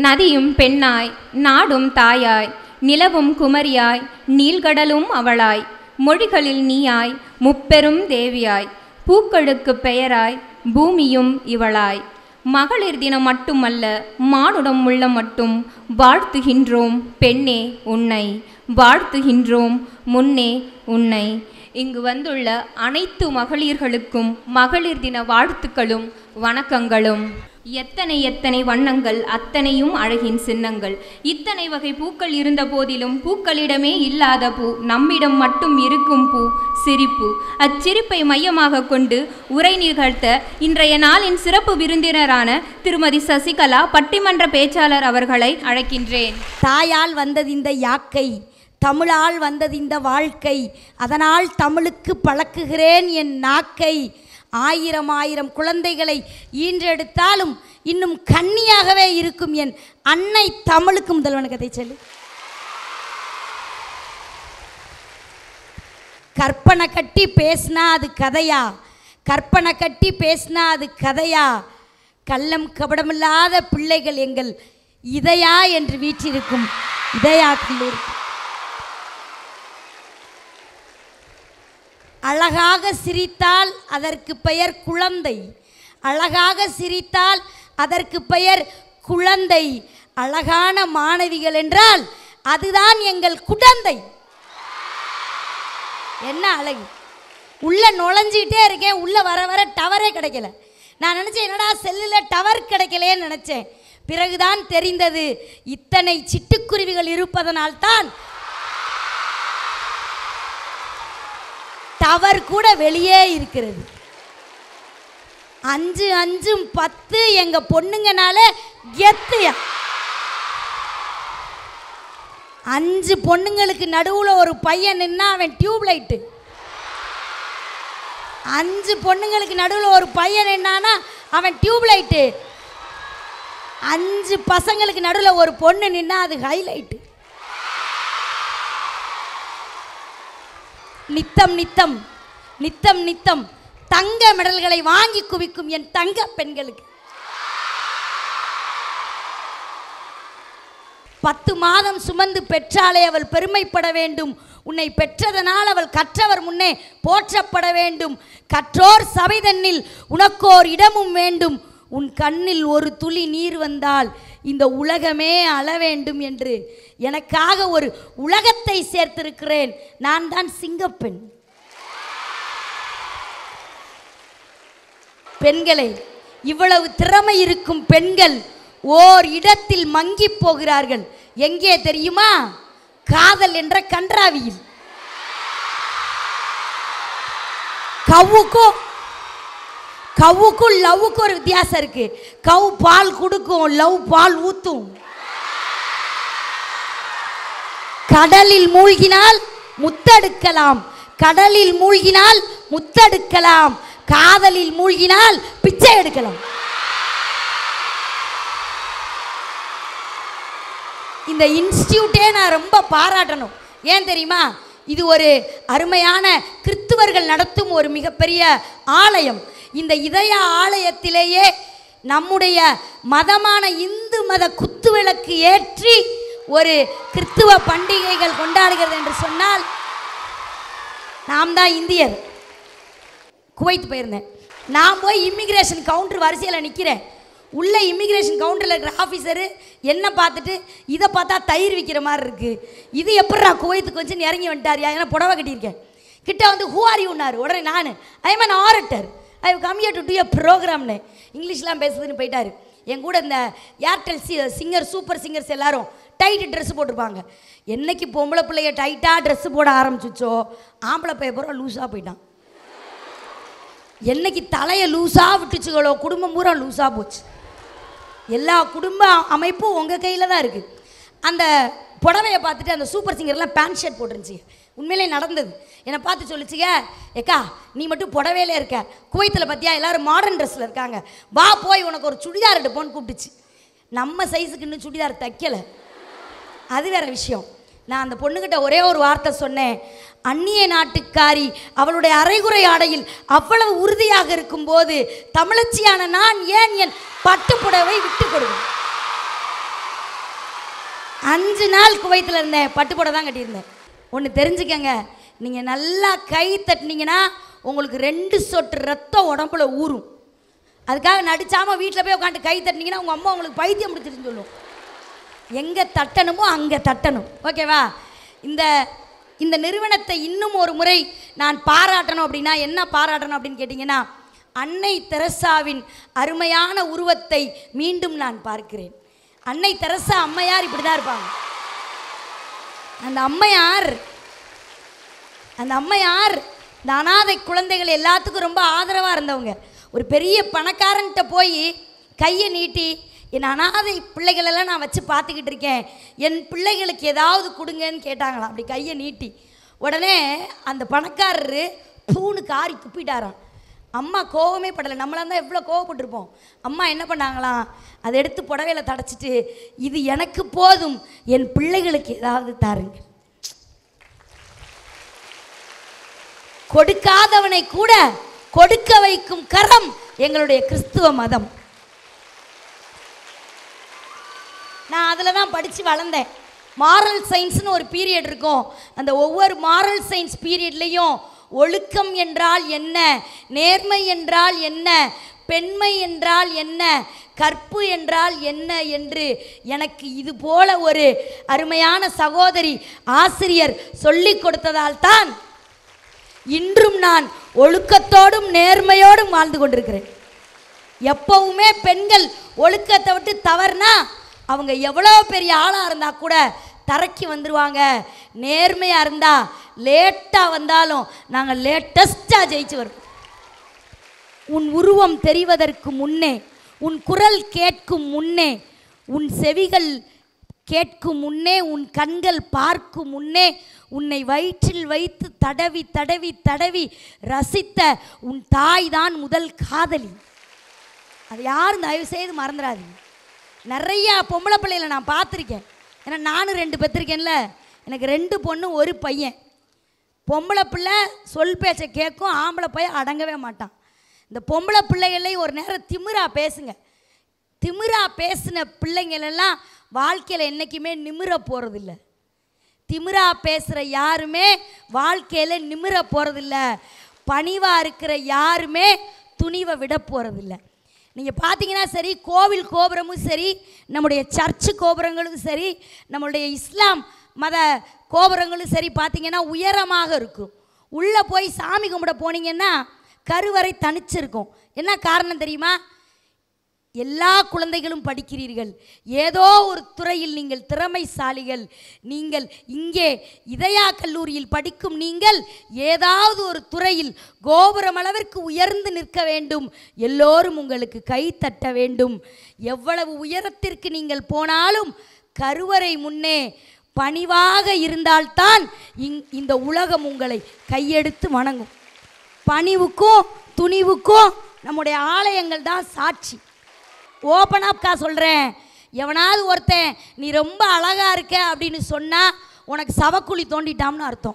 நதியும் பெண்ணாய் நாடும் தாயாய் நிலவும் குமரியாய் நீள்கடலும் அவளாய் மொழிகளில் நீயாய் முப்பெரும் தேவியாய் பூக்களுக்கு பெயராய் பூமியும் இவளாய் மகளிர் தினம் மட்டுமல்ல மானுடம் உள்ள மட்டும் வாழ்த்துகின்றோம் பெண்ணே உன்னை வாழ்த்துகின்றோம் முன்னே உன்னை இங்கு வந்துள்ள அனைத்து மகளிர்களுக்கும் மகளிர் தின வாழ்த்துக்களும் வணக்கங்களும் எத்தனை எத்தனை வண்ணங்கள் அத்தனையும் அழகின் சின்னங்கள் இத்தனை வகை பூக்கள் இருந்த போதிலும் பூக்களிடமே இல்லாத பூ நம்மிடம் மட்டும் இருக்கும் பூ சிரிப்பு அச்சிரிப்பை மையமாக கொண்டு உரை நிகழ்த்த இன்றைய நாளின் சிறப்பு விருந்தினரான திருமதி சசிகலா பட்டிமன்ற பேச்சாளர் அவர்களை அழைக்கின்றேன் தாயால் வந்தது இந்த யாக்கை தமிழால் வந்தது இந்த வாழ்க்கை அதனால் தமிழுக்கு பழக்குகிறேன் என் நாக்கை ஆயிரம் ஆயிரம் குழந்தைகளை ஈன்றெடுத்தாலும் இன்னும் கன்னியாகவே இருக்கும் என் அன்னை தமிழுக்கு முதல்வன கதை சொல்லு கற்பனை கட்டி பேசினா அது கதையா கற்பனை கட்டி பேசினா அது கதையா கள்ளம் கபடமில்லாத பிள்ளைகள் எங்கள் இதயா என்று வீற்றிருக்கும் இதயா கல்லூரி அழகாக சிரித்தால் அதற்கு பெயர் குழந்தை அழகாக சிரித்தால் அதற்கு பெயர் குழந்தை அழகான மாணவிகள் என்றால் அதுதான் எங்கள் குழந்தை என்ன அழகு உள்ள நுழைஞ்சிக்கிட்டே இருக்கேன் உள்ள வர வர டவரே கிடைக்கல நான் நினச்சேன் என்னடா செல்லில் டவர் கிடைக்கலையேன்னு நினச்சேன் பிறகுதான் தெரிந்தது இத்தனை சிட்டுக்குருவிகள் இருப்பதனால்தான் டவர் கூட வெளியே இருக்கிறது அஞ்சு அஞ்சும் பத்து எங்க பொண்ணுங்கனால கெத்துயா அஞ்சு பொண்ணுங்களுக்கு நடுவில் ஒரு பையன் நின்னா அவன் டியூப் லைட்டு அஞ்சு பொண்ணுங்களுக்கு நடுவில் ஒரு பையன் நின்னானா அவன் டியூப் லைட்டு அஞ்சு பசங்களுக்கு நடுவில் ஒரு பொண்ணு நின்னா அது ஹைலைட்டு நித்தம் நித்தம் நித்தம் நித்தம் தங்க மெடல்களை வாங்கி குவிக்கும் என் தங்க பெண்களுக்கு பத்து மாதம் சுமந்து பெற்றாலே அவள் பெருமைப்பட வேண்டும் உன்னை பெற்றதனால் அவள் கற்றவர் முன்னே போற்றப்பட வேண்டும் கற்றோர் சபை தன்னில் உனக்கோர் இடமும் வேண்டும் உன் கண்ணில் ஒரு துளி நீர் வந்தால் இந்த உலகமே அழ வேண்டும் என்று எனக்காக ஒரு உலகத்தை சேர்த்திருக்கிறேன் நான் தான் சிங்கப்பெண் பெண்களை இவ்வளவு திறமை இருக்கும் பெண்கள் ஓர் இடத்தில் மங்கி போகிறார்கள் எங்கே தெரியுமா காதல் என்ற கன்றாவியில் கவ்வுக்கும் கவ்வுக்கும் லவ்வுக்கும் ஒரு வித்தியாசம் இருக்கு கவ் பால் கொடுக்கும் லவ் பால் ஊத்தும் கடலில் மூழ்கினால் முத்தெடுக்கலாம் கடலில் மூழ்கினால் முத்தெடுக்கலாம் காதலில் மூழ்கினால் பிச்சை எடுக்கலாம் இந்த இன்ஸ்டியூட்டே நான் ரொம்ப பாராட்டணும் ஏன் தெரியுமா இது ஒரு அருமையான கிறித்துவர்கள் நடத்தும் ஒரு மிகப்பெரிய ஆலயம் இந்த இதய ஆலயத்திலேயே நம்முடைய மதமான இந்து மத குத்துவிளக்கு ஏற்றி ஒரு கிறித்துவ பண்டிகைகள் கொண்டாடுகிறது என்று சொன்னால் நாம் தான் இந்தியர் குவைத் போயிருந்தேன் நான் போய் இமிக்ரேஷன் கவுண்டர் வரிசையில் நிற்கிறேன் உள்ள இமிக்ரேஷன் கவுண்டரில் இருக்கிற ஆஃபீஸரு என்ன பார்த்துட்டு இதை பார்த்தா தயிர் விற்கிற மாதிரி இருக்குது இது எப்படா குவைத்துக்கு வந்து இறங்கி வந்துட்டாரியா ஏன்னா புடவை கட்டியிருக்கேன் கிட்ட வந்து ஹூ ஆர் யூனார் உடனே நான் I am an orator I come here to do a ப்ரோக்ராம்னு இங்கிலீஷ்லாம் பேசுறதுன்னு போயிட்டாரு என் கூட இந்த ஏர்டெல் சி சிங்கர் சூப்பர் சிங்கர்ஸ் எல்லாரும் டைட்டு ட்ரெஸ் போட்டிருப்பாங்க என்னைக்கு பொம்பளை பிள்ளைய டைட்டாக ட்ரெஸ் போட ஆரம்பிச்சிச்சோ ஆம்பளை பைய பூரா லூஸாக போயிட்டான் என்னைக்கு தலையை லூஸாக விட்டுச்சுகளோ குடும்பம் பூரா லூஸாக போச்சு எல்லா குடும்ப அமைப்பும் உங்கள் கையில் தான் இருக்குது அந்த புடவையை பார்த்துட்டு அந்த சூப்பர் சிங்கர்லாம் பேண்ட் ஷர்ட் போட்டுருந்துச்சு உண்மையிலே நடந்தது என்னை பார்த்து சொல்லிச்சுங்க ஏக்கா நீ மட்டும் புடவையிலே இருக்க குவைத்தில் பார்த்தியா எல்லாரும் மாடர்ன் ட்ரெஸ்ஸில் இருக்காங்க வா போய் உனக்கு ஒரு சுடிதார் எடுப்போன்னு கூப்பிட்டுச்சு நம்ம சைஸுக்கு இன்னும் சுடிதார் தைக்கலை அது வேற விஷயம் நான் அந்த பொண்ணுகிட்ட ஒரே ஒரு வார்த்தை சொன்னேன் அந்நிய நாட்டுக்காரி அவளுடைய அரைகுறை ஆடையில் அவ்வளவு உறுதியாக இருக்கும்போது தமிழச்சியான நான் ஏன் என் பட்டுப்புடவை விட்டு கொடுக்கும் அஞ்சு நாள் குவைத்தில் இருந்தேன் பட்டுப்புடவை தான் கட்டியிருந்தேன் ஒன்று தெரிஞ்சுக்கங்க நீங்கள் நல்லா கை தட்டினீங்கன்னா உங்களுக்கு ரெண்டு சொட்டு ரத்தம் உடம்புல ஊறும் அதுக்காக நடிச்சாமல் வீட்டில் போய் உட்காந்து கை தட்டினீங்கன்னா உங்கள் அம்மா உங்களுக்கு பைத்தியம் முடிச்சிருன்னு சொல்லும் எங்கே தட்டணுமோ அங்கே தட்டணும் ஓகேவா இந்த இந்த நிறுவனத்தை இன்னும் ஒரு முறை நான் பாராட்டணும் அப்படின்னா என்ன பாராட்டணும் அப்படின்னு கேட்டிங்கன்னா அன்னை தெரசாவின் அருமையான உருவத்தை மீண்டும் நான் பார்க்கிறேன் அன்னை தெரசா அம்மையார் இப்படி தான் இருப்பாங்க அந்த அம்மையார் அந்த அம்மையார் இந்த அனாதை குழந்தைகள் எல்லாத்துக்கும் ரொம்ப ஆதரவாக இருந்தவங்க ஒரு பெரிய பணக்காரன்ட்ட போய் கையை நீட்டி என் அனாதை பிள்ளைகளெல்லாம் நான் வச்சு பார்த்துக்கிட்டு இருக்கேன் என் பிள்ளைகளுக்கு ஏதாவது கொடுங்கன்னு கேட்டாங்களாம் அப்படி கையை நீட்டி உடனே அந்த பணக்காரரு பூனு காரி துப்பிட்டாராம் அம்மா கோவமே படலை நம்மளாக இருந்தால் எவ்வளோ கோவப்பட்டிருப்போம் அம்மா என்ன பண்ணாங்களாம் அதை எடுத்து புடவையில தடைச்சிட்டு இது எனக்கு போதும் என் பிள்ளைகளுக்கு ஏதாவது தாருங்க கொடுக்காதவனை கூட கொடுக்க வைக்கும் கரம் எங்களுடைய கிறிஸ்துவ மதம் நான் அதில் தான் படித்து வளர்ந்தேன் மாரல் சயின்ஸ்னு ஒரு பீரியட் இருக்கும் அந்த ஒவ்வொரு மாரல் சயின்ஸ் பீரியட்லேயும் ஒழுக்கம் என்றால் என்ன நேர்மை என்றால் என்ன பெண்மை என்றால் என்ன கற்பு என்றால் என்ன என்று எனக்கு இது போல ஒரு அருமையான சகோதரி ஆசிரியர் சொல்லிக் கொடுத்ததால் தான் இன்றும் நான் ஒழுக்கத்தோடும் நேர்மையோடும் வாழ்ந்து கொண்டிருக்கிறேன் எப்பவுமே பெண்கள் ஒழுக்கத்தை விட்டு தவறுனா அவங்க எவ்வளோ பெரிய ஆளாக இருந்தால் கூட தரைக்கு வந்துடுவாங்க நேர்மையாக இருந்தால் லேட்டாக வந்தாலும் நாங்கள் லேட்டஸ்ட்டாக ஜெயிச்சு வருவோம் உன் உருவம் தெரிவதற்கு முன்னே உன் குரல் கேட்கும் முன்னே உன் செவிகள் கேட்கும் முன்னே உன் கண்கள் பார்க்கும் முன்னே உன்னை வயிற்றில் வைத்து தடவி தடவி தடவி ரசித்த உன் தாய் தான் முதல் காதலி அது யாரும் தயவு செய்து மறந்துடாதீங்க நிறையா பொம்பளை பிள்ளைகளை நான் பார்த்துருக்கேன் ஏன்னா நானும் ரெண்டு பெற்றிருக்கேன்ல எனக்கு ரெண்டு பொண்ணு ஒரு பையன் பொம்பளை பிள்ளை சொல் பேச்சை கேட்கும் ஆம்பளை பையன் அடங்கவே மாட்டான் இந்த பொம்பளை பிள்ளைகளையும் ஒரு நேரம் திமிரா பேசுங்க திமிரா பேசின பிள்ளைங்களெல்லாம் வாழ்க்கையில் என்றைக்குமே நிமிர போகிறதில்ல திமிரா பேசுகிற யாருமே வாழ்க்கையில் நிமிர போகிறதில்ல பணிவாக இருக்கிற யாருமே துணிவை விட போகிறதில்ல நீங்கள் பார்த்தீங்கன்னா சரி கோவில் கோபுரமும் சரி நம்முடைய சர்ச்சு கோபுரங்களும் சரி நம்மளுடைய இஸ்லாம் மத கோபுரங்களும் சரி பார்த்தீங்கன்னா உயரமாக இருக்கும் உள்ளே போய் சாமி கும்பிட போனீங்கன்னா கருவறை தனிச்சிருக்கும் என்ன காரணம் தெரியுமா எல்லா குழந்தைகளும் படிக்கிறீர்கள் ஏதோ ஒரு துறையில் நீங்கள் திறமைசாலிகள் நீங்கள் இங்கே இதயா கல்லூரியில் படிக்கும் நீங்கள் ஏதாவது ஒரு துறையில் கோபுரம் அளவிற்கு உயர்ந்து நிற்க வேண்டும் எல்லோரும் உங்களுக்கு கை தட்ட வேண்டும் எவ்வளவு உயரத்திற்கு நீங்கள் போனாலும் கருவறை முன்னே பணிவாக இருந்தால்தான் இங் இந்த உலகம் உங்களை கையெடுத்து வணங்கும் பணிவுக்கும் துணிவுக்கும் நம்முடைய ஆலயங்கள் தான் சாட்சி ஓப்பனாப்கா சொல்கிறேன் எவனாவது ஒருத்தன் நீ ரொம்ப அழகா இருக்க அப்படின்னு சொன்னால் உனக்கு சவக்குழி தோண்டிட்டாம்னு அர்த்தம்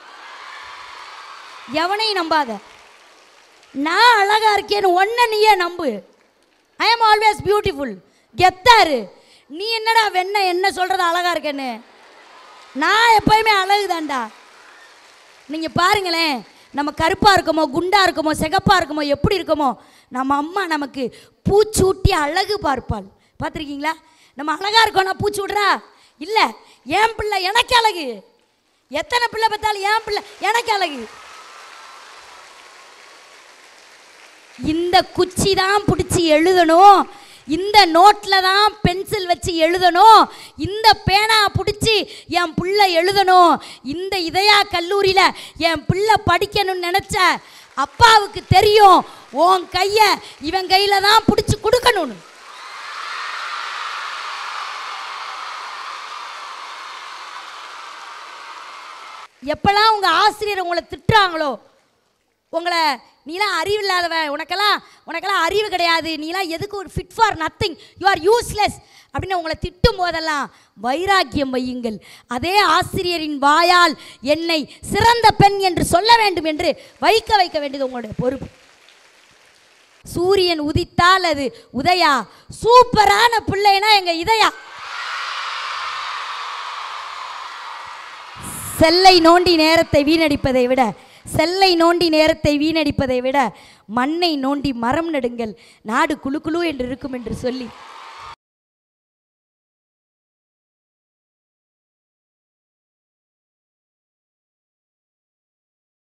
எவனையும் நம்பாத நான் அழகா இருக்கேன்னு ஒன்றை நீயே நம்பு ஐ ஆம் ஆல்வேஸ் பியூட்டிஃபுல் கெத்தாரு நீ என்னடா வெண்ண என்ன சொல்கிறது அழகா இருக்கேன்னு நான் எப்பயுமே அழகு தான்டா நீங்கள் பாருங்களேன் நம்ம கருப்பாக இருக்கோமோ குண்டா இருக்கோமோ சிகப்பாக இருக்கோமோ எப்படி இருக்கோமோ நம்ம அம்மா நமக்கு பூச்சூட்டி அழகு பார்ப்பாள் பார்த்துருக்கீங்களா நம்ம அழகாக இருக்கோம்னா பூச்சி விட்றா இல்லை என் பிள்ளை எனக்கு அழகு எத்தனை பிள்ளை பார்த்தாலும் என் பிள்ளை எனக்கு அழகு இந்த குச்சி தான் பிடிச்சி எழுதணும் இந்த நோட்டில் தான் பென்சில் வச்சு எழுதணும் இந்த பேனா பிடிச்சி என் பிள்ளை எழுதணும் இந்த இதயா கல்லூரியில் என் பிள்ளை படிக்கணும்னு நினச்ச அப்பாவுக்கு தெரியும் உன் கையை இவன் கையில் தான் பிடிச்சி கொடுக்கணும்னு எப்பெல்லாம் உங்கள் ஆசிரியர் உங்களை திட்டுறாங்களோ உங்களை நீலாம் அறிவு இல்லாதவன் உனக்கெல்லாம் உனக்கெல்லாம் அறிவு கிடையாது நீலாம் எதுக்கு ஒரு fit for nothing you are useless அப்படின்னு உங்களை திட்டும் போதெல்லாம் வைராக்கியம் வையுங்கள் அதே ஆசிரியரின் வாயால் என்னை சிறந்த பெண் என்று சொல்ல வேண்டும் என்று வைக்க வைக்க வேண்டியது உங்களுடைய பொறுப்பு சூரியன் உதித்தால் அது உதயா சூப்பரான பிள்ளைனா எங்க இதயா செல்லை நோண்டி நேரத்தை வீணடிப்பதை விட செல்லை நோண்டி நேரத்தை வீணடிப்பதை விட மண்ணை நோண்டி மரம் நடுங்கள் நாடு குளு குளு என்று இருக்கும் என்று சொல்லி